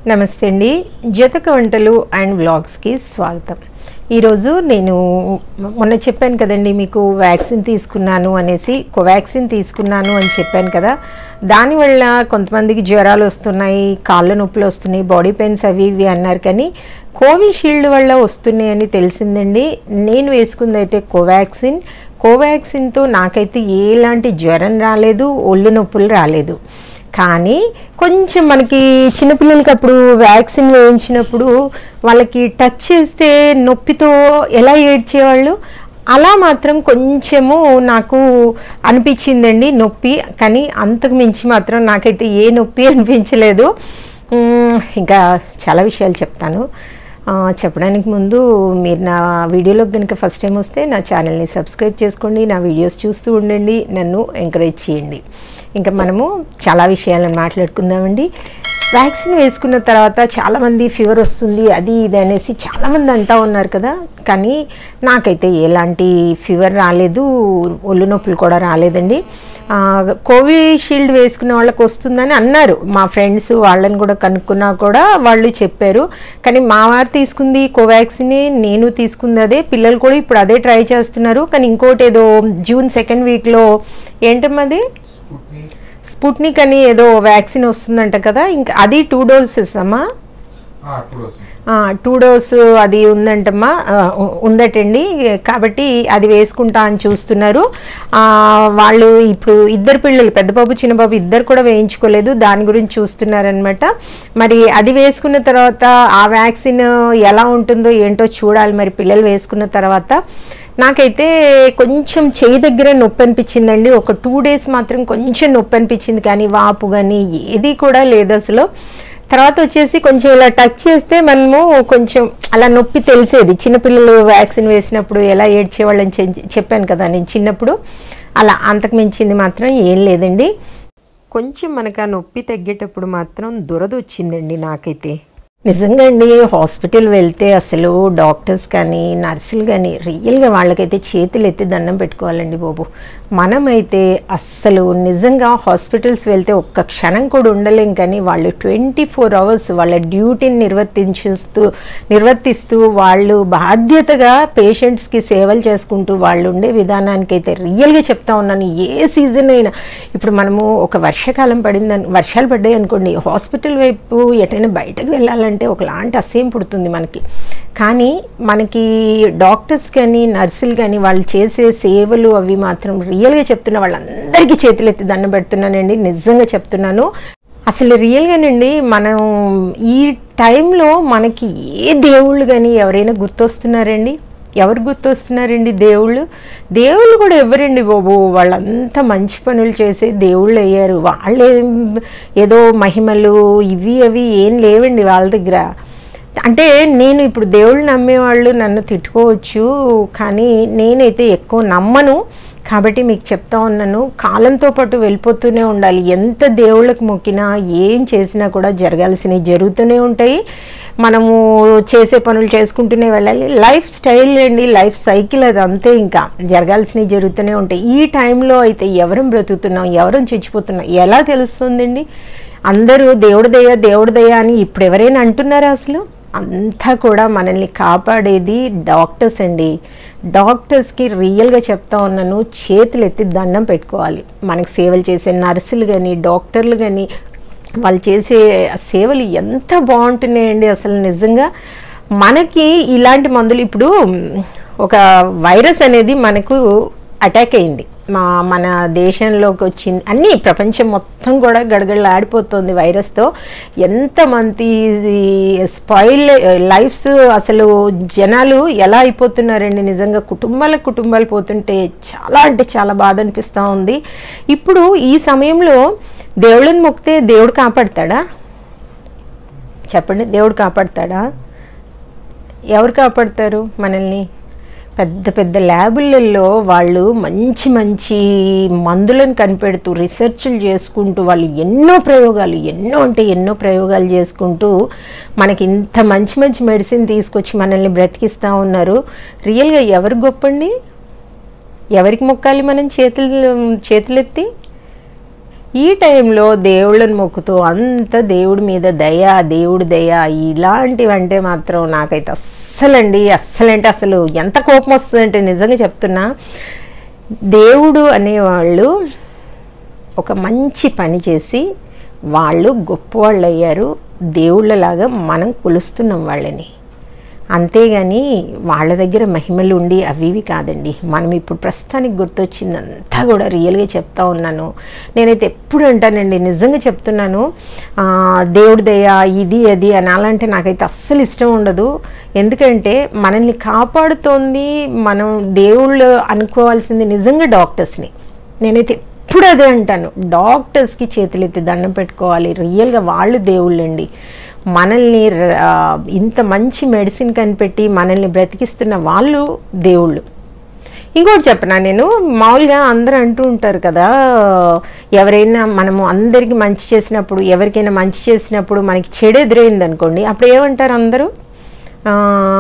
నమస్తే అండి జతక వంటలు అండ్ వ్లాగ్స్కి స్వాగతం ఈరోజు నేను మొన్న చెప్పాను కదండి మీకు వ్యాక్సిన్ తీసుకున్నాను అనేసి కోవాక్సిన్ తీసుకున్నాను అని చెప్పాను కదా దానివల్ల కొంతమందికి జ్వరాలు వస్తున్నాయి కాళ్ళ నొప్పులు వస్తున్నాయి బాడీ పెయిన్స్ అవి ఇవి అన్నారు కానీ కోవిషీల్డ్ వల్ల వస్తున్నాయని తెలిసిందండి నేను వేసుకుంది అయితే కోవాక్సిన్ కోవాక్సిన్తో నాకైతే ఎలాంటి జ్వరం రాలేదు ఒళ్ళు నొప్పులు రాలేదు కానీ కొంచెం మనకి చిన్నపిల్లలకి అప్పుడు వ్యాక్సిన్ వేయించినప్పుడు వాళ్ళకి టచ్ చేస్తే నొప్పితో ఎలా ఏడ్చేవాళ్ళు అలా మాత్రం కొంచెము నాకు అనిపించిందండి నొప్పి కానీ అంతకు మించి మాత్రం నాకైతే ఏ నొప్పి అనిపించలేదు మ్, ఇంకా చాలా విషయాలు చెప్తాను ఆ, చెప్పడానికి ముందు మీరు నా వీడియోలోకి కనుక ఫస్ట్ టైం వస్తే నా ఛానల్ని సబ్స్క్రైబ్ చేసుకోండి నా వీడియోస్ చూస్తూ ఉండండి నన్ను ఎంకరేజ్ చేయండి ఇంకా మనము చాలా విషయాలను మాట్లాడుకుందామండి వ్యాక్సిన్ వేసుకున్న తర్వాత చాలామంది ఫీవర్ వస్తుంది అది ఇది అనేసి చాలామంది అంటా ఉన్నారు కదా కానీ నాకైతే ఎలాంటి ఫీవర్ రాలేదు ఒళ్ళు నొప్పులు కూడా రాలేదండి ఆ, కోవిషీల్డ్ వేసుకున్న వాళ్ళకి వస్తుందని అన్నారు మా ఫ్రెండ్స్ వాళ్ళని కూడా కనుక్కున్నా కూడా వాళ్ళు చెప్పారు కానీ మా వారు తీసుకుంది కోవాక్సిన్ నేను తీసుకుంది అదే పిల్లలు కూడా ఇప్పుడు అదే ట్రై చేస్తున్నారు కానీ ఇంకోటి ఏదో జూన్ సెకండ్ వీక్లో ఏంటమ్మది స్పుట్నిక్ అని ఏదో వ్యాక్సిన్ వస్తుందంట కదా ఇంకా అది టూ డోసెస్ అమ్మా ఇప్పుడు వస్తుంది టూ డోస్ అది ఉందంటమ్మా ఆ, ఉ- ఉందటండి కాబట్టి అది వేసుకుంటా అని చూస్తున్నారు ఆ, వాళ్ళు ఇప్పుడు ఇద్దరు పిల్లలు పెద్ద బాబు చిన్న బాబు ఇద్దరు కూడా వేయించుకోలేదు దాని గురించి చూస్తున్నారనమాట మరి అది వేసుకున్న తర్వాత ఆ వ్యాక్సిన్ ఎలా ఉంటుందో ఏంటో చూడాలి మరి పిల్లలు వేసుకున్న తర్వాత నాకైతే కొంచెం చేయి దగ్గర నొప్పి అనిపించిందండి ఒక టూ డేస్ మాత్రం కొంచెం నొప్పి అనిపించింది కానీ వాపు కానీ ఏది కూడా లేదు అసలు తర్వాత వచ్చేసి కొంచెం ఇలా టచ్ చేస్తే మనము కొంచెం అలా నొప్పి తెలిసేది చిన్నపిల్లలు వ్యాక్సిన్ వేసినప్పుడు ఎలా ఏడ్చేవాళ్ళని చె- చెప్పాను కదా నేను చిన్నప్పుడు అలా అంతకు మించింది మాత్రం ఏం లేదండి కొంచెం మనకు ఆ నొప్పి తగ్గేటప్పుడు మాత్రం దురద వచ్చిందండి నాకైతే నిజంగా అండి హాస్పిటల్ వెళ్తే అసలు డాక్టర్స్ కానీ నర్సులు కానీ రియల్గా వాళ్ళకైతే చేతులు ఎత్తి దండం పెట్టుకోవాలండి బాబు మనమైతే అస్సలు నిజంగా హాస్పిటల్స్ వెళ్తే ఒక్క క్షణం కూడా ఉండలేం కానీ వాళ్ళు ట్వంటీ ఫోర్ అవర్స్ వాళ్ళ డ్యూటీని నిర్వర్తించుస్తూ నిర్వర్తిస్తూ వాళ్ళు బాధ్యతగా పేషెంట్స్కి సేవలు చేసుకుంటూ వాళ్ళు ఉండే విధానానికి అయితే రియల్గా చెప్తా ఉన్నాను ఏ సీజన్ అయినా ఇప్పుడు మనము ఒక వర్షాకాలం పడిందని వర్షాలు పడ్డాయి అనుకోండి హాస్పిటల్ వైపు ఎటైనా బయటకు వెళ్ళాలంటే ఒకలాంటి అసహ్యం పుడుతుంది మనకి కానీ మనకి డాక్టర్స్ కానీ నర్సులు కానీ వాళ్ళు చేసే సేవలు అవి మాత్రం రియల్గా చెప్తున్న వాళ్ళందరికీ చేతులెత్తి దండం పెడుతున్నానండి నిజంగా చెప్తున్నాను అసలు రియల్గానండి మనం ఈ టైంలో మనకి ఏ దేవుళ్ళు కానీ ఎవరైనా గుర్తొస్తున్నారండి ఎవరు గుర్తొస్తున్నారండి దేవుళ్ళు దేవుళ్ళు కూడా ఎవరండి బాబు వాళ్ళంతా మంచి పనులు చేసే దేవుళ్ళు అయ్యారు వాళ్ళే ఏదో మహిమలు ఇవి అవి ఏం లేవండి వాళ్ళ దగ్గర అంటే నేను ఇప్పుడు దేవుళ్ళు నమ్మేవాళ్ళు నన్ను తిట్టుకోవచ్చు కానీ నేనైతే ఎక్కువ నమ్మను కాబట్టి మీకు చెప్తా ఉన్నాను కాలంతో పాటు వెళ్ళిపోతూనే ఉండాలి ఎంత దేవుళ్ళకి మొక్కినా ఏం చేసినా కూడా జరగాల్సినవి జరుగుతూనే ఉంటాయి మనము చేసే పనులు చేసుకుంటూనే వెళ్ళాలి లైఫ్ స్టైల్ అండి లైఫ్ సైకిల్ అది అంతే ఇంకా జరగాల్సినవి జరుగుతూనే ఉంటాయి ఈ టైంలో అయితే ఎవరం బ్రతుకుతున్నాం ఎవరం చచ్చిపోతున్నాం ఎలా తెలుస్తుందండి అందరూ దేవుడి దయ దేవుడి దయ అని ఇప్పుడు ఎవరైనా అంటున్నారా అసలు అంతా కూడా మనల్ని కాపాడేది డాక్టర్స్ అండి డాక్టర్స్కి రియల్గా చెప్తా ఉన్నాను చేతులు ఎత్తి దండం పెట్టుకోవాలి మనకి సేవలు చేసే నర్సులు కానీ డాక్టర్లు కానీ వాళ్ళు చేసే సేవలు ఎంత బాగుంటున్నాయండి అసలు నిజంగా మనకి ఇలాంటి మందులు ఇప్పుడు ఒక వైరస్ అనేది మనకు అటాక్ అయింది మా మన దేశంలోకి వచ్చింది అన్నీ ప్రపంచం మొత్తం కూడా గడగడలాడిపోతుంది వైరస్తో ఎంతమంది స్పాయిల్ లైఫ్స్ అసలు జనాలు ఎలా అయిపోతున్నారండి నిజంగా కుటుంబాల కుటుంబాలు పోతుంటే చాలా అంటే చాలా బాధ అనిపిస్తూ ఉంది ఇప్పుడు ఈ సమయంలో దేవుళ్ళని మొక్కితే దేవుడు కాపాడతాడా చెప్పండి దేవుడు కాపాడతాడా ఎవరు కాపాడతారు మనల్ని పెద్ద పెద్ద ల్యాబులలో వాళ్ళు మంచి మంచి మందులను కనిపెడుతూ రీసెర్చ్లు చేసుకుంటూ వాళ్ళు ఎన్నో ప్రయోగాలు ఎన్నో అంటే ఎన్నో ప్రయోగాలు చేసుకుంటూ మనకి ఇంత మంచి మంచి మెడిసిన్ తీసుకొచ్చి మనల్ని బ్రతికిస్తూ ఉన్నారు రియల్గా ఎవరు గొప్పండి ఎవరికి మొక్కాలి మనం చేతులు చేతులెత్తి ఈ టైంలో దేవుళ్ళని మొక్కుతూ అంత దేవుడి మీద దయ దేవుడి దయ ఇలాంటివంటే మాత్రం నాకైతే అస్సలండి అస్సలంటే అసలు ఎంత కోపం వస్తుందంటే నిజంగా చెప్తున్నా దేవుడు అనేవాళ్ళు ఒక మంచి పని చేసి వాళ్ళు గొప్పవాళ్ళు అయ్యారు దేవుళ్ళలాగా మనం కొలుస్తున్నాం వాళ్ళని అంతేగాని వాళ్ళ దగ్గర మహిమలు ఉండి అవి ఇవి కాదండి మనం ఇప్పుడు ప్రస్తుతానికి గుర్తొచ్చిందంతా కూడా రియల్గా చెప్తా ఉన్నాను నేనైతే ఎప్పుడు అంటానండి నిజంగా చెప్తున్నాను ఆ, దేవుడి దయ ఇది అది అనాలంటే నాకైతే అస్సలు ఇష్టం ఉండదు ఎందుకంటే మనల్ని కాపాడుతోంది మనం దేవుళ్ళు అనుకోవాల్సింది నిజంగా డాక్టర్స్ని నేనైతే ఎప్పుడు అదే అంటాను డాక్టర్స్కి చేతులెత్తి దండం పెట్టుకోవాలి రియల్గా వాళ్ళు దేవుళ్ళండి మనల్ని ర- ఆ, ఇంత మంచి మెడిసిన్ కనిపెట్టి మనల్ని బ్రతికిస్తున్న వాళ్ళు దేవుళ్ళు ఇంకోటి చెప్పనా నేను మామూలుగా అందరూ అంటూ ఉంటారు కదా ఎవరైనా మనము అందరికీ మంచి చేసినప్పుడు ఎవరికైనా మంచి చేసినప్పుడు మనకి చెడు ఎదురైంది అనుకోండి అప్పుడు ఏమంటారు అందరూ ఆ,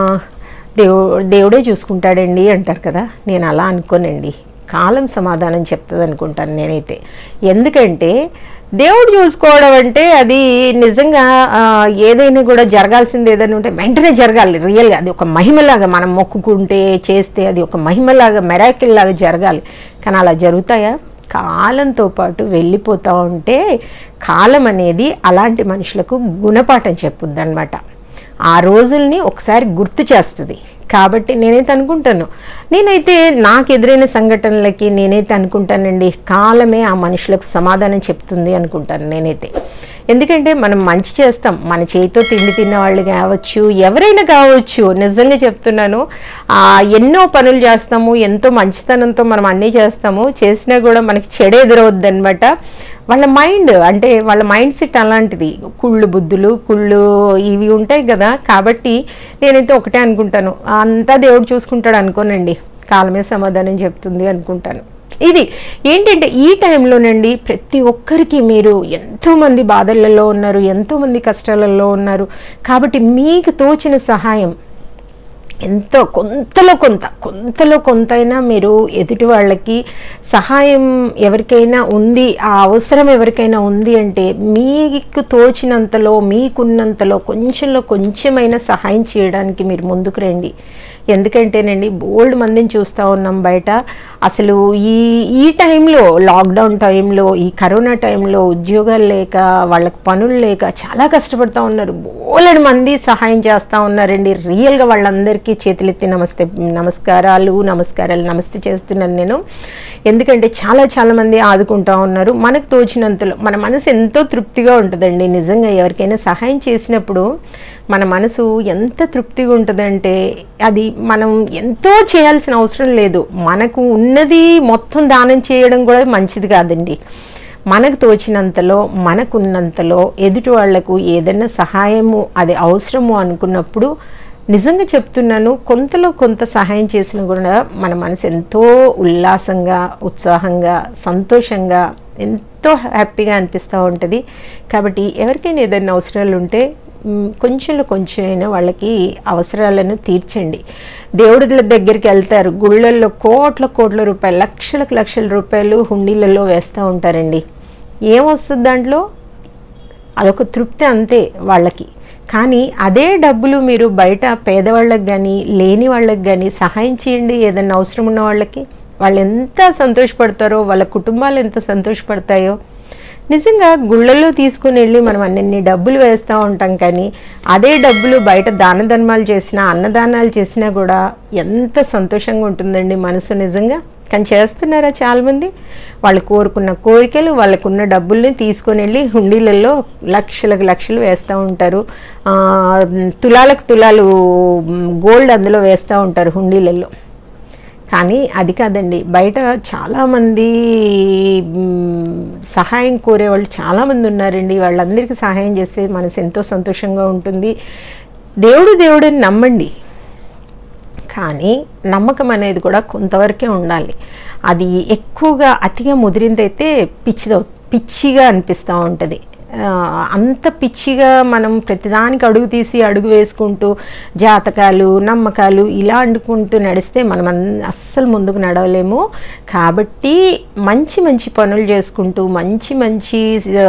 దేవు దేవుడే చూసుకుంటాడండి అంటారు కదా నేను అలా అనుకోనండి కాలం సమాధానం చెప్తుంది అనుకుంటాను నేనైతే ఎందుకంటే దేవుడు చూసుకోవడం అంటే అది నిజంగా ఆ, ఏదైనా కూడా జరగాల్సింది ఏదైనా ఉంటే వెంటనే జరగాలి రియల్గా అది ఒక మహిమలాగా మనం మొక్కుకుంటే చేస్తే అది ఒక మహిమలాగా మెరాకిల్ లాగా జరగాలి కానీ అలా జరుగుతాయా కాలంతో పాటు వెళ్ళిపోతూ ఉంటే కాలం అనేది అలాంటి మనుషులకు గుణపాఠం చెప్పుద్ది అనమాట ఆ రోజుల్ని ఒకసారి గుర్తు చేస్తుంది కాబట్టి నేనైతే అనుకుంటాను నేనైతే నాకు ఎదురైన సంఘటనలకి నేనైతే అనుకుంటానండి కాలమే ఆ మనుషులకు సమాధానం చెప్తుంది అనుకుంటాను నేనైతే ఎందుకంటే మనం మంచి చేస్తాం మన చేతితో తిండి తిన్న వాళ్ళు కావచ్చు ఎవరైనా కావచ్చు నిజంగా చెప్తున్నాను ఆ, ఎన్నో పనులు చేస్తాము ఎంతో మంచితనంతో మనం అన్నీ చేస్తాము చేసినా కూడా మనకి చెడు ఎదురవద్దు అనమాట వాళ్ళ మైండ్ అంటే వాళ్ళ మైండ్ సెట్ అలాంటిది కుళ్ళు బుద్ధులు కుళ్ళు ఇవి ఉంటాయి కదా కాబట్టి నేనైతే ఒకటే అనుకుంటాను అంతా దేవుడు చూసుకుంటాడు అనుకోనండి కాలమే సమాధానం చెప్తుంది అనుకుంటాను ఇది ఏంటంటే ఈ టైంలోనండి ప్రతి ఒక్కరికి మీరు ఎంతోమంది బాధలలో ఉన్నారు ఎంతోమంది కష్టాలలో ఉన్నారు కాబట్టి మీకు తోచిన సహాయం ఎంతో కొంతలో కొంత కొంతలో కొంతైనా మీరు ఎదుటి వాళ్ళకి సహాయం ఎవరికైనా ఉంది ఆ అవసరం ఎవరికైనా ఉంది అంటే మీకు తోచినంతలో మీకున్నంతలో కొంచెంలో కొంచెమైనా సహాయం చేయడానికి మీరు ముందుకు రండి ఎందుకంటేనండి బోల్డ్ మందిని చూస్తూ ఉన్నాం బయట అసలు ఈ ఈ టైంలో లాక్డౌన్ టైంలో ఈ కరోనా టైంలో ఉద్యోగాలు లేక వాళ్ళకి పనులు లేక చాలా కష్టపడుతూ ఉన్నారు బోలెడు మంది సహాయం చేస్తూ ఉన్నారండి రియల్గా వాళ్ళందరికీ చేతులెత్తి నమస్తే నమస్కారాలు నమస్కారాలు నమస్తే చేస్తున్నాను నేను ఎందుకంటే చాలా చాలా మంది ఆదుకుంటా ఉన్నారు మనకు తోచినంతలో మన మనసు ఎంతో తృప్తిగా ఉంటుందండి నిజంగా ఎవరికైనా సహాయం చేసినప్పుడు మన మనసు ఎంత తృప్తిగా ఉంటుందంటే అది మనం ఎంతో చేయాల్సిన అవసరం లేదు మనకు ఉన్నది మొత్తం దానం చేయడం కూడా మంచిది కాదండి మనకు తోచినంతలో మనకున్నంతలో ఎదుటి వాళ్లకు ఏదైనా సహాయము అది అవసరము అనుకున్నప్పుడు నిజంగా చెప్తున్నాను కొంతలో కొంత సహాయం చేసిన కూడా మన మనసు ఎంతో ఉల్లాసంగా ఉత్సాహంగా సంతోషంగా ఎంతో హ్యాపీగా అనిపిస్తూ ఉంటుంది కాబట్టి ఎవరికైనా ఏదైనా అవసరాలు ఉంటే మ్, కొంచెంలో కొంచెమైనా వాళ్ళకి అవసరాలను తీర్చండి దేవుడుల దగ్గరికి వెళ్తారు గుళ్ళల్లో కోట్ల కోట్ల రూపాయలు లక్షలకు లక్షల రూపాయలు హుండీలలో వేస్తూ ఉంటారండి ఏమొస్తుంది దాంట్లో అదొక తృప్తి అంతే వాళ్ళకి కానీ అదే డబ్బులు మీరు బయట పేదవాళ్ళకి కానీ లేని వాళ్ళకి కానీ సహాయం చేయండి ఏదైనా అవసరం ఉన్న వాళ్ళకి వాళ్ళు ఎంత సంతోషపడతారో వాళ్ళ కుటుంబాలు ఎంత సంతోషపడతాయో నిజంగా గుళ్ళల్లో తీసుకుని వెళ్ళి మనం అన్ని డబ్బులు వేస్తూ ఉంటాం కానీ అదే డబ్బులు బయట దాన ధర్మాలు చేసినా అన్నదానాలు చేసినా కూడా ఎంత సంతోషంగా ఉంటుందండి మనసు నిజంగా కానీ చేస్తున్నారా చాలామంది వాళ్ళు కోరుకున్న కోరికలు వాళ్ళకున్న డబ్బుల్ని తీసుకొని వెళ్ళి హుండీలలో లక్షలకు లక్షలు వేస్తూ ఉంటారు ఆ, తులాలకు తులాలు గోల్డ్ అందులో వేస్తూ ఉంటారు హుండీలలో కానీ అది కాదండి బయట చాలామంది మ్, సహాయం కోరేవాళ్ళు చాలామంది ఉన్నారండి వాళ్ళందరికీ సహాయం చేస్తే మనసు ఎంతో సంతోషంగా ఉంటుంది దేవుడు దేవుడని నమ్మండి కానీ నమ్మకం అనేది కూడా కొంతవరకే ఉండాలి అది ఎక్కువగా అతిగా ముదిరిందైతే పిచ్చిదో పిచ్చిగా అనిపిస్తూ ఉంటుంది ఆ, అంత పిచ్చిగా మనం ప్రతిదానికి అడుగు తీసి అడుగు వేసుకుంటూ జాతకాలు నమ్మకాలు ఇలా అండుకుంటూ నడిస్తే మనం అన్- అస్సలు ముందుకు నడవలేము కాబట్టి మంచి మంచి పనులు చేసుకుంటూ మంచి మంచి ఆ,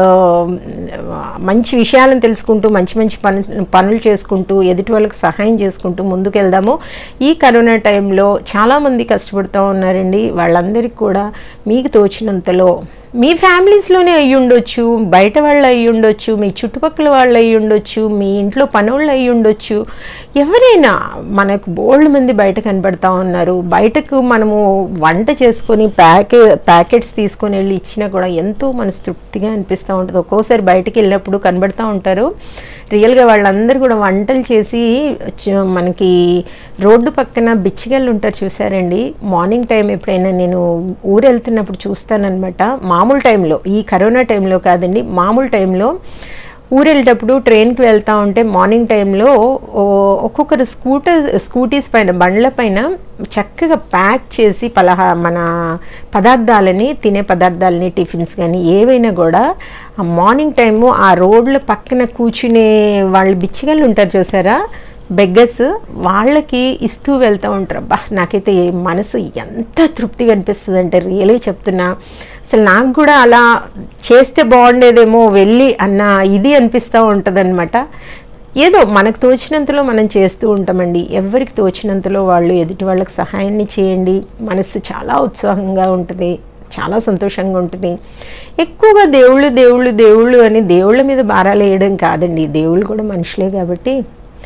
మంచి విషయాలను తెలుసుకుంటూ మంచి మంచి పను పనులు చేసుకుంటూ ఎదుటి వాళ్ళకి సహాయం చేసుకుంటూ ముందుకు వెళ్దాము ఈ కరోనా టైంలో చాలామంది కష్టపడుతూ ఉన్నారండి వాళ్ళందరికీ కూడా మీకు తోచినంతలో మీ ఫ్యామిలీస్లోనే అయ్యి ఉండొచ్చు బయట వాళ్ళు అయ్యి ఉండొచ్చు మీ చుట్టుపక్కల వాళ్ళు అయ్యి ఉండొచ్చు మీ ఇంట్లో పనులు అయ్యి ఉండొచ్చు ఎవరైనా మనకు బోల్డ్ మంది బయట కనబడతా ఉన్నారు బయటకు మనము వంట చేసుకొని ప్యాకే ప్యాకెట్స్ తీసుకొని వెళ్ళి ఇచ్చినా కూడా ఎంతో మనసు తృప్తిగా అనిపిస్తూ ఉంటుంది ఒక్కోసారి బయటకు వెళ్ళినప్పుడు కనబడుతూ ఉంటారు రియల్గా వాళ్ళందరూ కూడా వంటలు చేసి చ- మనకి రోడ్డు పక్కన బిచ్చిగళ్ళు ఉంటారు చూసారండి మార్నింగ్ టైం ఎప్పుడైనా నేను ఊరు వెళ్తున్నప్పుడు చూస్తానన్నమాట మామూలు టైంలో ఈ కరోనా టైంలో కాదండి మామూలు టైంలో ఊరు వెళ్ళేటప్పుడు ట్రైన్కి వెళ్తూ ఉంటే మార్నింగ్ టైంలో ఓ- ఒక్కొక్కరు స్కూటర్ స్కూటీస్ పైన బండ్ల పైన చక్కగా ప్యాక్ చేసి పలహా మన పదార్థాలని తినే పదార్థాలని టిఫిన్స్ కానీ ఏవైనా కూడా ఆ మార్నింగ్ టైము ఆ రోడ్ల పక్కన కూర్చునే వాళ్ళు బిచ్చిగళ్ళు ఉంటారు చూసారా బెగ్గర్స్ వాళ్ళకి ఇస్తూ వెళ్తూ ఉంటారు అబ్బా నాకైతే ఈ మనసు ఎంత తృప్తిగా అనిపిస్తుంది అంటే రియల్గా చెప్తున్నా అసలు నాకు కూడా అలా చేస్తే బాగుండేదేమో వెళ్ళి అన్న ఇది అనిపిస్తూ ఉంటుంది ఏదో మనకు తోచినంతలో మనం చేస్తూ ఉంటామండి ఎవరికి తోచినంతలో వాళ్ళు ఎదుటి వాళ్ళకి సహాయాన్ని చేయండి మనసు చాలా ఉత్సాహంగా ఉంటుంది చాలా సంతోషంగా ఉంటుంది ఎక్కువగా దేవుళ్ళు దేవుళ్ళు దేవుళ్ళు అని దేవుళ్ళ మీద భారాలు వేయడం కాదండి దేవుళ్ళు కూడా మనుషులే కాబట్టి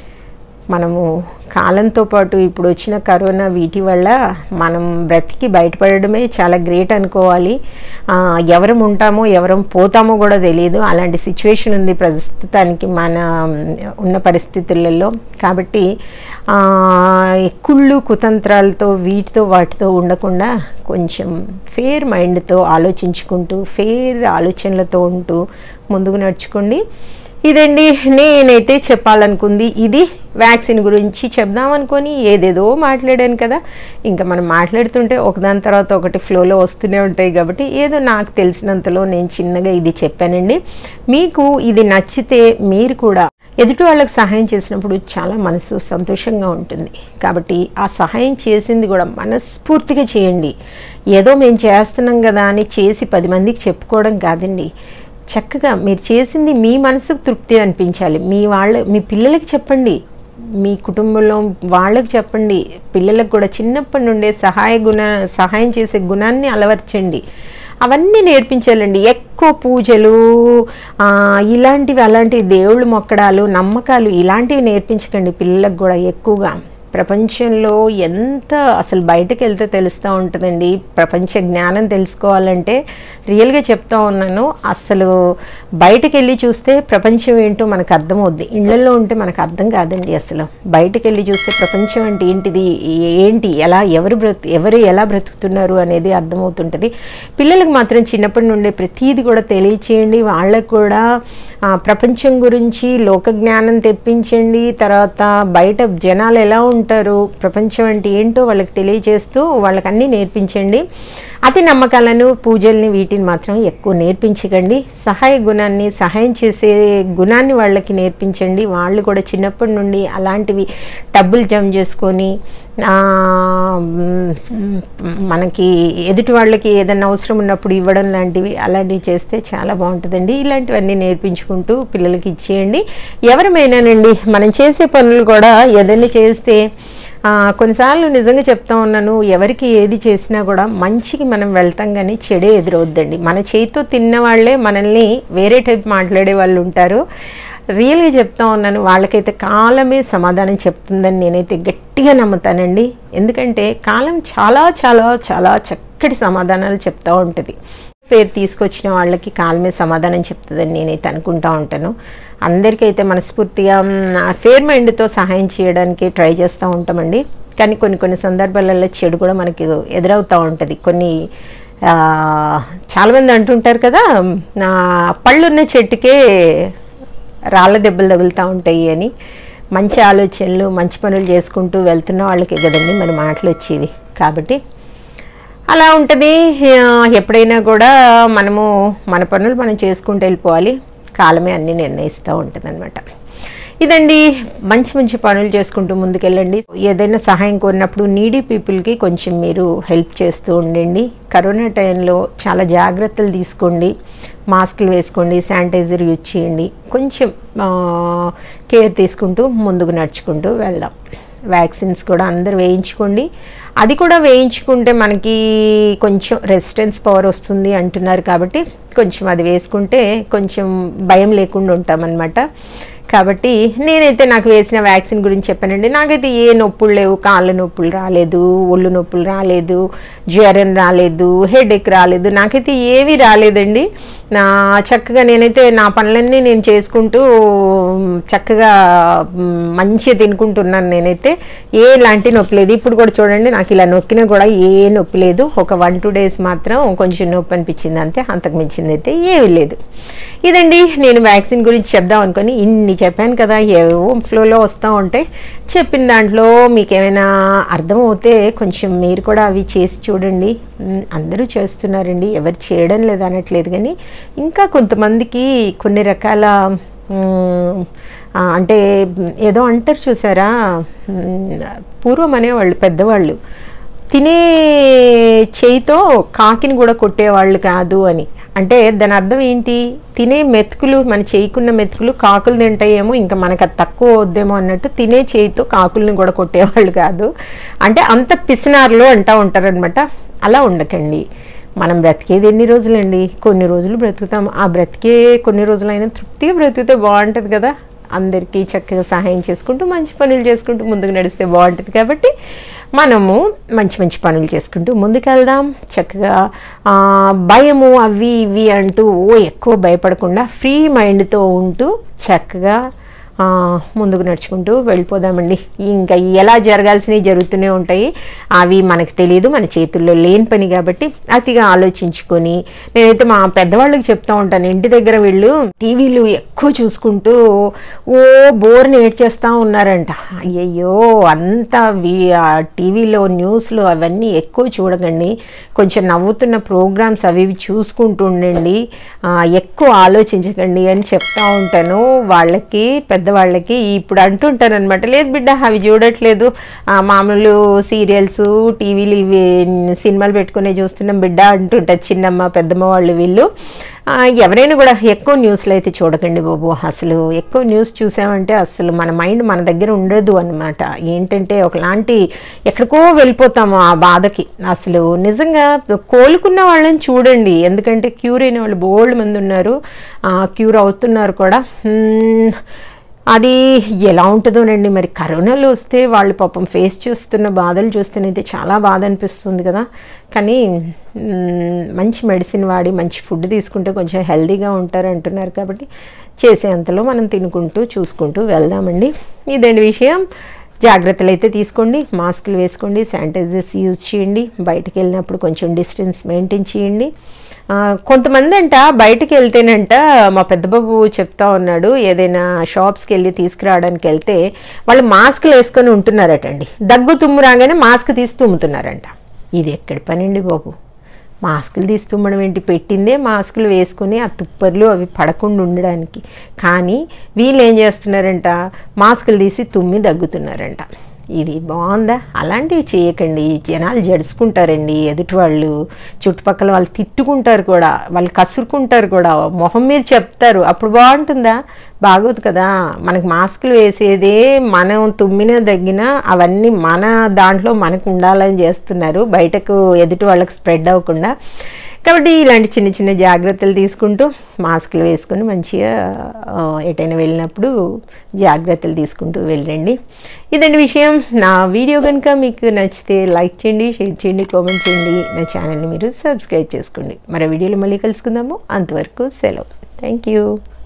మనము కాలంతో పాటు ఇప్పుడు వచ్చిన కరోనా వీటి వల్ల మనం బ్రతికి బయటపడడమే చాలా గ్రేట్ అనుకోవాలి ఆ, ఎవరం ఉంటామో ఎవరం పోతామో కూడా తెలియదు అలాంటి సిచ్యువేషన్ ఉంది ప్రస్తుతానికి మన ఉన్న పరిస్థితులలో కాబట్టి ఆ, కుళ్ళు కుతంత్రాలతో వీటితో వాటితో ఉండకుండా కొంచెం ఫేర్ మైండ్తో ఆలోచించుకుంటూ ఫేర్ ఆలోచనలతో ఉంటూ ముందుకు నడుచుకోండి ఇదండి నేనైతే చెప్పాలనుకుంది ఇది వ్యాక్సిన్ గురించి చెప్దాం అనుకొని ఏదేదో మాట్లాడాను కదా ఇంకా మనం మాట్లాడుతుంటే ఒకదాని తర్వాత ఒకటి ఫ్లోలో వస్తూనే ఉంటాయి కాబట్టి ఏదో నాకు తెలిసినంతలో నేను చిన్నగా ఇది చెప్పానండి మీకు ఇది నచ్చితే మీరు కూడా ఎదుటి వాళ్ళకి సహాయం చేసినప్పుడు చాలా మనసు సంతోషంగా ఉంటుంది కాబట్టి ఆ సహాయం చేసింది కూడా మనస్ఫూర్తిగా చేయండి ఏదో మేము చేస్తున్నాం కదా అని చేసి పది మందికి చెప్పుకోవడం కాదండి చక్కగా మీరు చేసింది మీ మనసుకు తృప్తి అనిపించాలి మీ వాళ్ళ మీ పిల్లలకి చెప్పండి మీ కుటుంబంలో వాళ్ళకి చెప్పండి పిల్లలకు కూడా చిన్నప్పటి నుండే సహాయ గుణ సహాయం చేసే గుణాన్ని అలవర్చండి అవన్నీ నేర్పించాలండి ఎక్కువ పూజలు ఆ, ఇలాంటివి అలాంటివి దేవుళ్ళు మొక్కడాలు నమ్మకాలు ఇలాంటివి నేర్పించకండి పిల్లలకు కూడా ఎక్కువగా ప్రపంచంలో ఎంత అసలు బయటకు వెళ్తే తెలుస్తూ ఉంటుందండి ప్రపంచ జ్ఞానం తెలుసుకోవాలంటే రియల్గా చెప్తా ఉన్నాను అసలు బయటకు వెళ్ళి చూస్తే ప్రపంచం ఏంటో మనకు అర్థమవుద్ది ఇళ్లలో ఉంటే మనకు అర్థం కాదండి అసలు బయటకు వెళ్ళి చూస్తే ప్రపంచం అంటే ఏంటిది ఏంటి ఎలా ఎవరు బ్రతు ఎవరు ఎలా బ్రతుకుతున్నారు అనేది అర్థమవుతుంటుంది పిల్లలకు మాత్రం చిన్నప్పటి నుండే ప్రతీది కూడా తెలియచేయండి వాళ్ళకు కూడా ఆ, ప్రపంచం గురించి లోక జ్ఞానం తెప్పించండి తర్వాత బయట జనాలు ఎలా ఉంటారు ప్రపంచం అంటే ఏంటో వాళ్ళకి తెలియజేస్తూ వాళ్ళకి అన్నీ నేర్పించండి అతి నమ్మకాలను పూజల్ని వీటిని మాత్రం ఎక్కువ నేర్పించకండి సహాయ గుణాన్ని సహాయం చేసే గుణాన్ని వాళ్ళకి నేర్పించండి వాళ్ళు కూడా చిన్నప్పటి నుండి అలాంటివి డబ్బులు జమ చేసుకొని ఆ, మ్, మనకి ఎదుటి వాళ్ళకి ఏదైనా అవసరం ఉన్నప్పుడు ఇవ్వడం లాంటివి అలాంటివి చేస్తే చాలా బాగుంటుందండి ఇలాంటివన్నీ నేర్పించుకుంటూ పిల్లలకి ఇచ్చేయండి ఎవరమైనానండి మనం చేసే పనులు కూడా ఏదైనా చేస్తే ఆ, కొన్నిసార్లు నిజంగా చెప్తా ఉన్నాను ఎవరికి ఏది చేసినా కూడా మంచికి మనం వెళ్తాం కానీ చెడే ఎదురవుద్దండి మన చేతితో తిన్న వాళ్ళే మనల్ని వేరే టైప్ మాట్లాడే వాళ్ళు ఉంటారు రియల్గా చెప్తా ఉన్నాను వాళ్ళకైతే కాలమే సమాధానం చెప్తుందని నేనైతే గట్టిగా నమ్ముతానండి ఎందుకంటే కాలం చాలా చాలా చాలా చక్కటి సమాధానాలు చెప్తూ ఉంటుంది పేరు తీసుకొచ్చిన వాళ్ళకి కాలమే సమాధానం చెప్తుందని నేనైతే అనుకుంటా ఉంటాను అందరికైతే మనస్ఫూర్తిగా ఫేర్ మైండ్తో సహాయం చేయడానికి ట్రై చేస్తూ ఉంటామండి కానీ కొన్ని కొన్ని సందర్భాలలో చెడు కూడా మనకి ఎదురవుతూ ఉంటుంది కొన్ని ఆ, చాలామంది అంటుంటారు కదా ఆ, పళ్ళున్న చెట్టుకే రాళ్ళ దెబ్బలు తగులుతూ ఉంటాయి అని మంచి ఆలోచనలు మంచి పనులు చేసుకుంటూ వెళ్తున్న వాళ్ళకి కదండి మరి మాటలు వచ్చేవి కాబట్టి అలా ఉంటుంది ఆ, ఎప్పుడైనా కూడా మనము మన పనులు మనం చేసుకుంటూ వెళ్ళిపోవాలి కాలమే అన్నీ నిర్ణయిస్తూ ఉంటుంది ఇదండి మంచి మంచి పనులు చేసుకుంటూ ముందుకెళ్ళండి ఏదైనా సహాయం కోరినప్పుడు నీడీ పీపుల్కి కొంచెం మీరు హెల్ప్ చేస్తూ ఉండండి కరోనా టైంలో చాలా జాగ్రత్తలు తీసుకోండి మాస్కులు వేసుకోండి శానిటైజర్ యూజ్ చేయండి కొంచెం కేర్ తీసుకుంటూ ముందుకు నడుచుకుంటూ వెళ్దాం వ్యాక్సిన్స్ కూడా అందరు వేయించుకోండి అది కూడా వేయించుకుంటే మనకి కొంచెం రెసిస్టెన్స్ పవర్ వస్తుంది అంటున్నారు కాబట్టి కొంచెం అది వేసుకుంటే కొంచెం భయం లేకుండా ఉంటామన్నమాట కాబట్టి నేనైతే నాకు వేసిన వ్యాక్సిన్ గురించి చెప్పానండి నాకైతే ఏ నొప్పులు లేవు కాళ్ళ నొప్పులు రాలేదు ఒళ్ళు నొప్పులు రాలేదు జ్వరం రాలేదు హెడేక్ రాలేదు నాకైతే ఏవి రాలేదండి నా చక్కగా నేనైతే నా పనులన్నీ నేను చేసుకుంటూ చక్కగా మంచిగా తినుకుంటున్నాను నేనైతే ఏ లాంటి నొప్పి లేదు ఇప్పుడు కూడా చూడండి నాకు ఇలా నొక్కినా కూడా ఏ నొప్పి లేదు ఒక వన్ టూ డేస్ మాత్రం కొంచెం నొప్పి అనిపించింది అంతే అంతకు మించింది అయితే ఏమీ లేదు ఇదండి నేను వ్యాక్సిన్ గురించి చెప్దాం అనుకొని ఇన్ని చెప్పాను కదా ఏవో ఫ్లోలో వస్తూ ఉంటాయి చెప్పిన దాంట్లో మీకు ఏమైనా అర్థమవుతే కొంచెం మీరు కూడా అవి చేసి చూడండి అందరూ చేస్తున్నారండి ఎవరు చేయడం లేదు అనట్లేదు కానీ ఇంకా కొంతమందికి కొన్ని రకాల అంటే ఏదో అంటారు చూసారా పూర్వం అనేవాళ్ళు పెద్దవాళ్ళు తినే చేయితో కాకిని కూడా కొట్టేవాళ్ళు కాదు అని అంటే దాని అర్థం ఏంటి తినే మెతుకులు మన చేయికున్న మెతుకులు కాకులు తింటాయేమో ఇంకా మనకు అది తక్కువ వద్దేమో అన్నట్టు తినే చేయితో కాకుల్ని కూడా కొట్టేవాళ్ళు కాదు అంటే అంత పిసినారులో అంటూ ఉంటారనమాట అలా ఉండకండి మనం బ్రతికేది ఎన్ని రోజులండి కొన్ని రోజులు బ్రతుకుతాం ఆ బ్రతికే కొన్ని రోజులైనా తృప్తిగా బ్రతికితే బాగుంటుంది కదా అందరికీ చక్కగా సహాయం చేసుకుంటూ మంచి పనులు చేసుకుంటూ ముందుకు నడిస్తే బాగుంటుంది కాబట్టి మనము మంచి మంచి పనులు చేసుకుంటూ ముందుకెళ్దాం చక్కగా భయము అవి ఇవి అంటూ ఓ ఎక్కువ భయపడకుండా ఫ్రీ మైండ్తో ఉంటూ చక్కగా ముందుకు నడుచుకుంటూ వెళ్ళిపోదామండి ఇంకా ఎలా జరగాల్సినవి జరుగుతూనే ఉంటాయి అవి మనకు తెలియదు మన చేతుల్లో లేని పని కాబట్టి అతిగా ఆలోచించుకొని నేనైతే మా పెద్దవాళ్ళకి చెప్తా ఉంటాను ఇంటి దగ్గర వీళ్ళు టీవీలు ఎక్కువ చూసుకుంటూ ఓ బోర్ నేడ్చేస్తూ ఉన్నారంట అయ్యయ్యో అంతా టీవీలో న్యూస్లు అవన్నీ ఎక్కువ చూడకండి కొంచెం నవ్వుతున్న ప్రోగ్రామ్స్ అవి ఇవి చూసుకుంటూ ఉండండి ఎక్కువ ఆలోచించకండి అని చెప్తా ఉంటాను వాళ్ళకి పెద్ద పెద్దవాళ్ళకి ఇప్పుడు అంటుంటారు అనమాట లేదు బిడ్డ అవి చూడట్లేదు మామూలు సీరియల్స్ టీవీలు ఇవి సినిమాలు పెట్టుకునే చూస్తున్నాం బిడ్డ అంటుంటారు చిన్నమ్మ పెద్దమ్మ వాళ్ళు వీళ్ళు ఎవరైనా కూడా ఎక్కువ న్యూస్లు అయితే చూడకండి బాబు అసలు ఎక్కువ న్యూస్ చూసామంటే అసలు మన మైండ్ మన దగ్గర ఉండదు అనమాట ఏంటంటే ఒకలాంటి ఎక్కడికో వెళ్ళిపోతాము ఆ బాధకి అసలు నిజంగా కోలుకున్న వాళ్ళని చూడండి ఎందుకంటే క్యూర్ అయిన వాళ్ళు బోల్డ్ మంది ఉన్నారు క్యూర్ అవుతున్నారు కూడా అది ఎలా ఉంటుందోనండి మరి కరోనాలో వస్తే వాళ్ళు పాపం ఫేస్ చేస్తున్న బాధలు చూస్తేనైతే చాలా బాధ అనిపిస్తుంది కదా కానీ మంచి మెడిసిన్ వాడి మంచి ఫుడ్ తీసుకుంటే కొంచెం హెల్దీగా ఉంటారు అంటున్నారు కాబట్టి చేసేంతలో మనం తినుకుంటూ చూసుకుంటూ వెళ్దామండి ఇదండి విషయం జాగ్రత్తలు అయితే తీసుకోండి మాస్కులు వేసుకోండి శానిటైజర్స్ యూజ్ చేయండి బయటకు వెళ్ళినప్పుడు కొంచెం డిస్టెన్స్ మెయింటైన్ చేయండి కొంతమంది అంట బయటకు వెళ్తేనంట మా పెద్దబాబు చెప్తా ఉన్నాడు ఏదైనా షాప్స్కి వెళ్ళి తీసుకురావడానికి వెళ్తే వాళ్ళు మాస్కులు వేసుకొని ఉంటున్నారటండి దగ్గు తుమ్ము రాగానే మాస్క్ తీసి తుమ్ముతున్నారంట ఇది ఎక్కడి పనండి బాబు మాస్కులు తీస్తూ మనం ఏంటి పెట్టిందే మాస్కులు వేసుకుని ఆ తుప్పర్లు అవి పడకుండా ఉండడానికి కానీ వీళ్ళు ఏం చేస్తున్నారంట మాస్కులు తీసి తుమ్మి దగ్గుతున్నారంట ఇది బాగుందా అలాంటివి చేయకండి జనాలు జడుచుకుంటారండి ఎదుటి వాళ్ళు చుట్టుపక్కల వాళ్ళు తిట్టుకుంటారు కూడా వాళ్ళు కసురుకుంటారు కూడా మొహం మీద చెప్తారు అప్పుడు బాగుంటుందా బాగోదు కదా మనకు మాస్కులు వేసేదే మనం తుమ్మిన దగ్గిన అవన్నీ మన దాంట్లో మనకు ఉండాలని చేస్తున్నారు బయటకు ఎదుటి వాళ్ళకి స్ప్రెడ్ అవ్వకుండా కాబట్టి ఇలాంటి చిన్న చిన్న జాగ్రత్తలు తీసుకుంటూ మాస్కులు వేసుకొని మంచిగా ఎటైనా వెళ్ళినప్పుడు జాగ్రత్తలు తీసుకుంటూ వెళ్ళండి ఇదండి విషయం నా వీడియో కనుక మీకు నచ్చితే లైక్ చేయండి షేర్ చేయండి కామెంట్ చేయండి నా ఛానల్ని మీరు సబ్స్క్రైబ్ చేసుకోండి మరో వీడియోలో మళ్ళీ కలుసుకుందాము అంతవరకు సెలవు థ్యాంక్ యూ